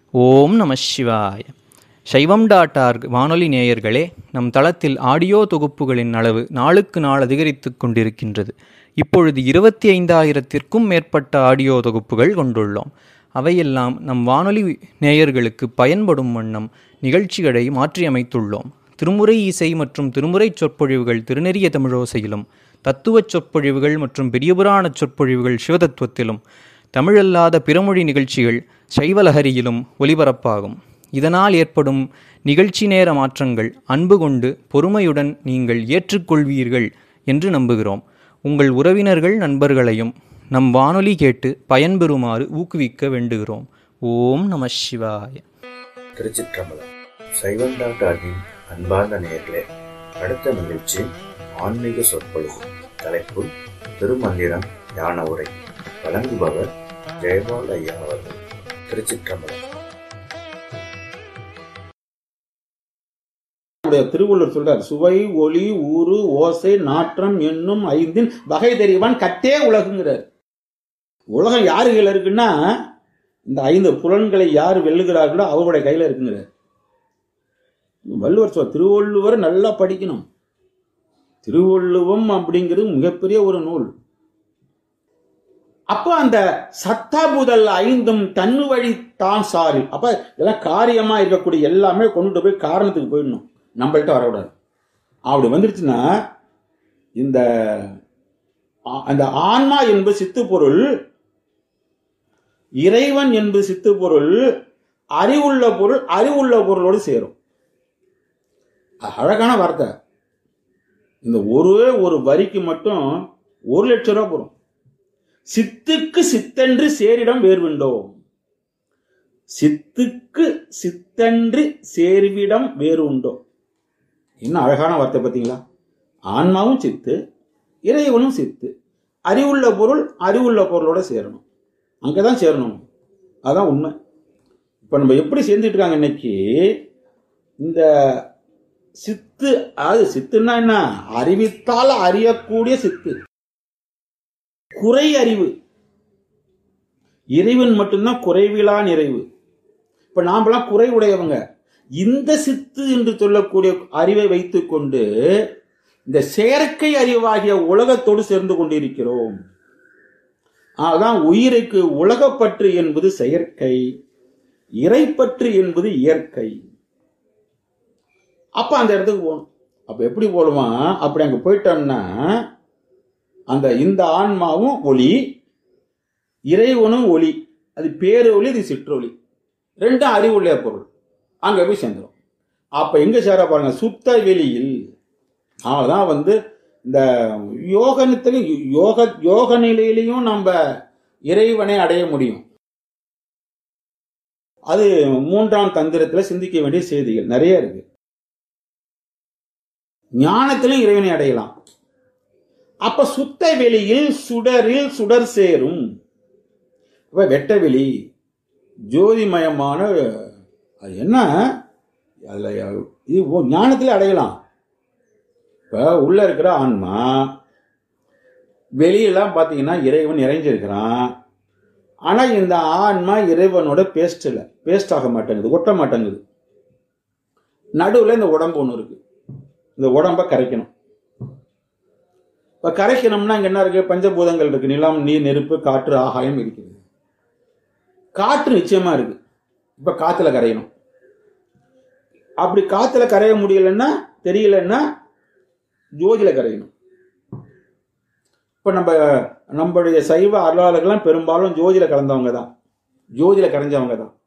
ஓம் நம சிவாய சைவம் டாட் ஆர்க் வானொலி நேயர்களே நம் தளத்தில் ஆடியோ தொகுப்புகளின் அளவு நாளுக்கு நாள் அதிகரித்து கொண்டிருக்கின்றது இப்பொழுது இருபத்தி ஐந்தாயிரத்திற்கும் மேற்பட்ட ஆடியோ தொகுப்புகள் கொண்டுள்ளோம் அவையெல்லாம் நம் வானொலி நேயர்களுக்கு பயன்படும் வண்ணம் நிகழ்ச்சிகளை மாற்றியமைத்துள்ளோம் திருமுறை இசை மற்றும் திருமுறை சொற்பொழிவுகள் திருநெறிய தமிழோசையிலும் தத்துவச் சொற்பொழிவுகள் மற்றும் பெரியபுராண சொற்பொழிவுகள் சிவதத்துவத்திலும் தமிழல்லாத பிறமொழி நிகழ்ச்சிகள் சைவலஹரியிலும் ஒலிபரப்பாகும் இதனால் ஏற்படும் நிகழ்ச்சி நேர மாற்றங்கள் அன்பு கொண்டு பொறுமையுடன் நீங்கள் ஏற்றுக்கொள்வீர்கள் என்று நம்புகிறோம் உங்கள் உறவினர்கள் நண்பர்களையும் நம் வானொலி கேட்டு பயன்பெறுமாறு ஊக்குவிக்க வேண்டுகிறோம் ஓம் நம சிவாய திருச்சிற்றம்பலம் சைவம் டாக்டரின் அன்பார்ந்த நேயர்களே அடுத்த நிகழ்ச்சி ஆன்மீக சொற்பொழிவு தலைப்பு திருமந்திரம் ஞான உரை வழங்குபவர் ஜெயபால் ஐயா அவர்கள் திருச்சிற்றம்பலம் நம்முடைய திருவள்ளுவர் சொல்றார் சுவை ஒளி ஊறு ஓசை நாற்றம் என்னும் ஐந்தின் வகை தெரிவான் கட்டே உலகுங்கிறார் உலகம் யாரு கையில இருக்குன்னா இந்த ஐந்து புலன்களை யார் வெல்லுகிறார்களோ அவருடைய கையில இருக்குங்கிறார் வள்ளுவர் சொல் திருவள்ளுவர் நல்லா படிக்கணும் திருவள்ளுவம் அப்படிங்கிறது மிகப்பெரிய ஒரு நூல் அப்ப அந்த சத்தாபுதல் ஐந்தும் தன்னு வழி தான் சாரி அப்ப இதெல்லாம் காரியமா இருக்கக்கூடிய எல்லாமே கொண்டு போய் காரணத்துக்கு போயிடணும் நம்மள்ட்ட வரக்கூடாது அப்படி வந்துருச்சுன்னா இந்த ஆ- அந்த ஆன்மா என்பது சித்து பொருள் இறைவன் என்பது சித்து பொருள் அறிவுள்ள பொருள் அறிவுள்ள பொருளோடு சேரும் அ- அழகான வார்த்தை இந்த ஒரே ஒரு வரிக்கு மட்டும் ஒரு லட்சம் ரூபாய் போகும் சித்துக்கு சித்தன்று சேரிடம் வேர்விண்டோ சித்துக்கு சித்தன்று சேர்விடம் வேறு உண்டோ என்ன அழகான வார்த்தை பார்த்தீங்களா ஆன்மாவும் சித்து இறைவனும் சித்து அறிவுள்ள பொருள் அறிவுள்ள பொருளோட சேரணும் அங்கதான் சேரணும் அதான் உண்மை இப்ப நம்ம எப்படி சேர்ந்துட்டு இருக்காங்க இன்னைக்கு இந்த சித்து அதாவது சித்துன்னா என்ன அறிவித்தால் அறியக்கூடிய சித்து குறை அறிவு இறைவன் மட்டும்தான் குறைவிலா நிறைவு இப்ப நாமெல்லாம் குறை உடையவங்க இந்த சித்து என்று சொல்லக்கூடிய அறிவை வைத்துக்கொண்டு இந்த செயற்கை அறிவாகிய உலகத்தோடு சேர்ந்து கொண்டிருக்கிறோம் அதான் உயிருக்கு உலகப்பற்று என்பது செயற்கை இறைப்பற்று என்பது இயற்கை அப்ப அந்த இடத்துக்கு போகணும் அப்ப எப்படி போடுமா அப்படி அங்க போயிட்டோம்னா அந்த இந்த ஆன்மாவும் ஒளி இறைவனும் ஒளி அது பேரு ஒளி இது சிற்றொளி ரெண்டும் அறிவுள்ள பொருள் அங்க போய் சேர்ந்துடும் அப்ப எங்க சேர பாருங்க சுத்த வெளியில் அதான் வந்து இந்த யோகனத்திலும் யோக யோக நிலையிலையும் நம்ம இறைவனை அடைய முடியும் அது மூன்றாம் தந்திரத்துல சிந்திக்க வேண்டிய செய்திகள் நிறைய இருக்கு ஞானத்திலும் இறைவனை அடையலாம் அப்ப சுத்த வெளியில் சுடரில் சுடர் சேரும் அப்ப வெட்ட வெளி ஜோதிமயமான அது என்ன அதுல இது ஓ- ஞானத்துல அடையலாம் இப்ப உள்ள இருக்கிற ஆன்மா வெளியெல்லாம் பாத்தீங்கன்னா இறைவன் இறைஞ்சிருக்கிறான் ஆனா இந்த ஆன்மா இறைவனோட பேஸ்ட் இல்ல பேஸ்ட் ஆக மாட்டேங்குது ஒட்ட மாட்டேங்குது நடுவுல இந்த உடம்பு ஒண்ணு இருக்கு இந்த உடம்ப கரைக்கணும் இப்ப கரைக்கணும்னா இங்க என்ன இருக்கு பஞ்சபூதங்கள் இருக்கு நிலம் நீர் நெருப்பு காற்று ஆகாயம் இருக்குது காற்று நிச்சயமா இருக்கு இப்ப காத்துல கரையணும் அப்படி காத்துல கரைய முடியலன்னா தெரியலன்னா ஜோதியில கரையணும் இப்ப நம்ம நம்மளுடைய சைவ அருளாளர்கள்லாம் பெரும்பாலும் ஜோதியில கலந்தவங்க தான் ஜோதியில கரைஞ்சவங்க தான்